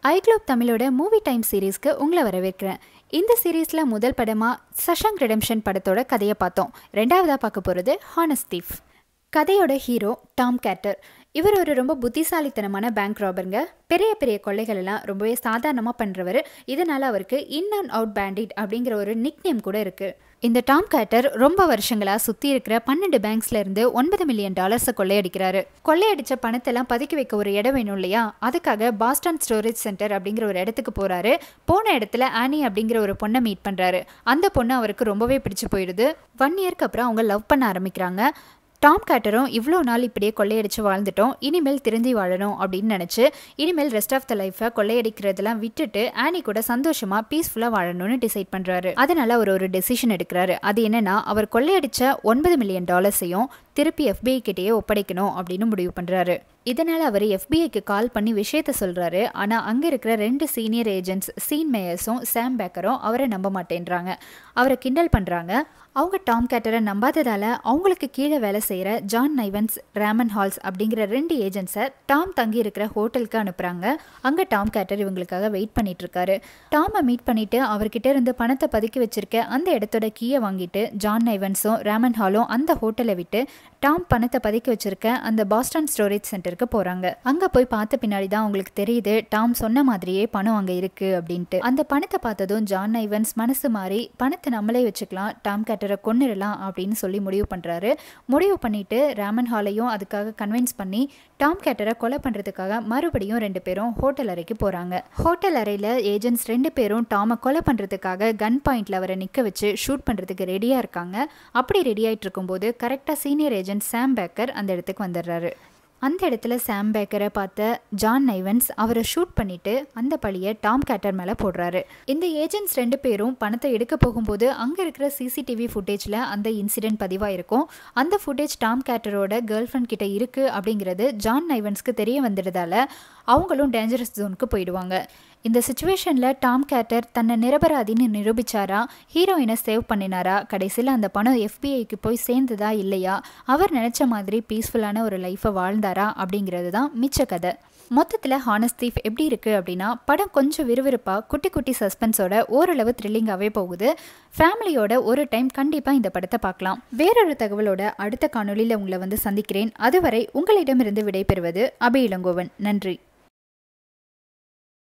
ஐக்ளோப் தமிழோட movie time சீரீஸ்க்கு உங்களை வரவேற்கிறேன் இந்த சீரீஸில் முதல் படமாக சஷாங்க் ரிடம்ஷன் படத்தோட கதையை பார்த்தோம் ரெண்டாவதாக பார்க்க போகிறது ஹானஸ் தீஃப் கதையோட ஹீரோ டாம் கேட்டர் இவர் ஒரு ரொம்ப புத்திசாலித்தனமான பேங்க் ராபருங்க பெரிய பெரிய கொள்ளைகள் எல்லாம் ரொம்பவே சாதாரணமாக பண்ணுறவர் இதனால் அவருக்கு இன் அண்ட் அவுட் பேண்டிட் அப்படிங்கிற ஒரு நிக் நேம் கூட இருக்குது இந்த டாம் கேட்டர் ரொம்ப வருஷங்களாக சுற்றி இருக்கிற பன்னெண்டு பேங்க்ஸ்ல இருந்து ஒன்பது மில்லியன் டாலர்ஸை கொள்ளையடிக்கிறாரு கொள்ளையடிச்ச பணத்தெல்லாம் பதுக்கி வைக்க ஒரு இடம் வேணும் இல்லையா அதுக்காக பாஸ்டன் ஸ்டோரேஜ் சென்டர் அப்படிங்கிற ஒரு இடத்துக்கு போகிறாரு போன இடத்துல ஆனி அப்படிங்கிற ஒரு பொண்ணை மீட் பண்ணுறாரு அந்த பொண்ணு அவருக்கு ரொம்பவே பிடிச்சு போயிடுது ஒன் இயர்க்கு அப்புறம் அவங்க லவ் பண்ண ஆரம்பிக்கிறாங்க டாம் கேட்டரும் இவ்வளோ நாள் இப்படியே கொள்ளையடிச்சு வாழ்ந்துட்டோம் இனிமேல் திருந்தி வாழணும் அப்படின்னு நினச்சி இனிமேல் ரெஸ்ட் ஆஃப் த லைஃப்பை கொள்ளையடிக்கிறதெல்லாம் விட்டுட்டு ஆனி கூட சந்தோஷமாக பீஸ்ஃபுல்லாக வாழணும்னு டிசைட் பண்ணுறாரு அதனால் அவர் ஒரு டெசிஷன் எடுக்கிறாரு அது என்னன்னா அவர் கொள்ளையடிச்ச ஒன்பது மில்லியன் டாலர்ஸையும் திருப்பி எஃபிஐ கிட்டேயே ஒப்படைக்கணும் அப்படின்னு முடிவு பண்ணுறாரு இதனால் அவர் எஃபிஐக்கு கால் பண்ணி விஷயத்த சொல்கிறாரு ஆனால் அங்கே இருக்கிற ரெண்டு சீனியர் ஏஜென்ட்ஸ் சீன் மேயர்ஸும் சாம் பேக்கரும் அவரை நம்ப மாட்டேன்றாங்க அவரை கிண்டல் பண்ணுறாங்க அவங்க டாம் கேட்டரை நம்பாததால் அவங்களுக்கு கீழே வேலை செய்கிற ஜான் நைவன்ஸ் ரேமன் ஹால்ஸ் அப்படிங்கிற ரெண்டு ஏஜென்ட்ஸை டாம் தங்கி இருக்கிற ஹோட்டலுக்கு அனுப்புகிறாங்க அங்கே டாம் கேட்டர் இவங்களுக்காக வெயிட் பண்ணிட்டு இருக்காரு டாமை மீட் பண்ணிட்டு அவர்கிட்ட இருந்து பணத்தை பதுக்கி வச்சிருக்க அந்த இடத்தோட கீயை வாங்கிட்டு ஜான் நைவன்ஸும் ரேமன் ஹாலும் அந்த ஹோட்டலை விட்டு டாம் பணத்தை பதுக்கி வச்சிருக்க அந்த பாஸ்டன் ஸ்டோரேஜ் சென்டருக்கு போகிறாங்க அங்கே போய் பார்த்த பின்னாடி தான் அவங்களுக்கு தெரியுது டாம் சொன்ன மாதிரியே பணம் அங்கே இருக்குது அப்படின்ட்டு அந்த பணத்தை பார்த்ததும் ஜான் ஐவன்ஸ் மனசு மாறி பணத்தை நம்மளே வச்சுக்கலாம் டாம் கேட்டரை கொன்னிடலாம் அப்படின்னு சொல்லி முடிவு பண்ணுறாரு முடிவு பண்ணிட்டு ராமன் ஹாலையும் அதுக்காக கன்வின்ஸ் பண்ணி டாம் கேட்டரை கொலை பண்ணுறதுக்காக மறுபடியும் ரெண்டு பேரும் ஹோட்டல் அறைக்கு போகிறாங்க ஹோட்டல் அறையில் ஏஜென்ட்ஸ் ரெண்டு பேரும் டாமை கொலை பண்ணுறதுக்காக கன் பாயிண்டில் அவரை நிற்க வச்சு ஷூட் பண்ணுறதுக்கு ரெடியாக இருக்காங்க அப்படி ரெடி ஆகிட்டு இருக்கும்போது கரெக்டாக சீனியர் ஏஜென்ட் சாம் பேக்கர் அந்த இடத்துக்கு வந்துடுறாரு அந்த இடத்துல சாம் பேக்கரை பார்த்த ஜான் நைவன்ஸ் அவரை ஷூட் பண்ணிட்டு அந்த பழியை டாம் கேட்டர் மேலே போடுறாரு இந்த ஏஜென்ட்ஸ் ரெண்டு பேரும் பணத்தை எடுக்க போகும்போது அங்கே இருக்கிற சிசிடிவி ஃபுட்டேஜில் அந்த இன்சிடென்ட் பதிவாயிருக்கும் அந்த ஃபுட்டேஜ் டாம் கேட்டரோட கேர்ள் ஃப்ரெண்ட் கிட்ட இருக்குது அப்படிங்கிறது ஜான் நைவன்ஸ்க்கு தெரிய வந்துடுறதால அவங்களும் டேஞ்சரஸ் ஜோனுக்கு போயிடுவாங்க இந்த சுச்சுவேஷனில் டாம் கேட்டர் தன்னை நிரபராதின்னு நிரூபிச்சாரா ஹீரோயினை சேவ் பண்ணினாரா கடைசியில் அந்த பணம் எஃபிஐக்கு போய் சேர்ந்ததா இல்லையா அவர் நினச்ச மாதிரி பீஸ்ஃபுல்லான ஒரு லைஃப்பை வாழ்ந்தாரா அப்படிங்கிறது தான் மிச்ச கதை மொத்தத்தில் ஹானஸ் தீஃப் எப்படி இருக்குது அப்படின்னா படம் கொஞ்சம் விறுவிறுப்பாக குட்டி குட்டி சஸ்பென்ஸோட ஓரளவு த்ரில்லிங்காகவே போகுது ஃபேமிலியோட ஒரு டைம் கண்டிப்பாக இந்த படத்தை பார்க்கலாம் வேறொரு தகவலோட அடுத்த காணொலியில் உங்களை வந்து சந்திக்கிறேன் அதுவரை உங்களிடமிருந்து விடைபெறுவது அபி இளங்கோவன் நன்றி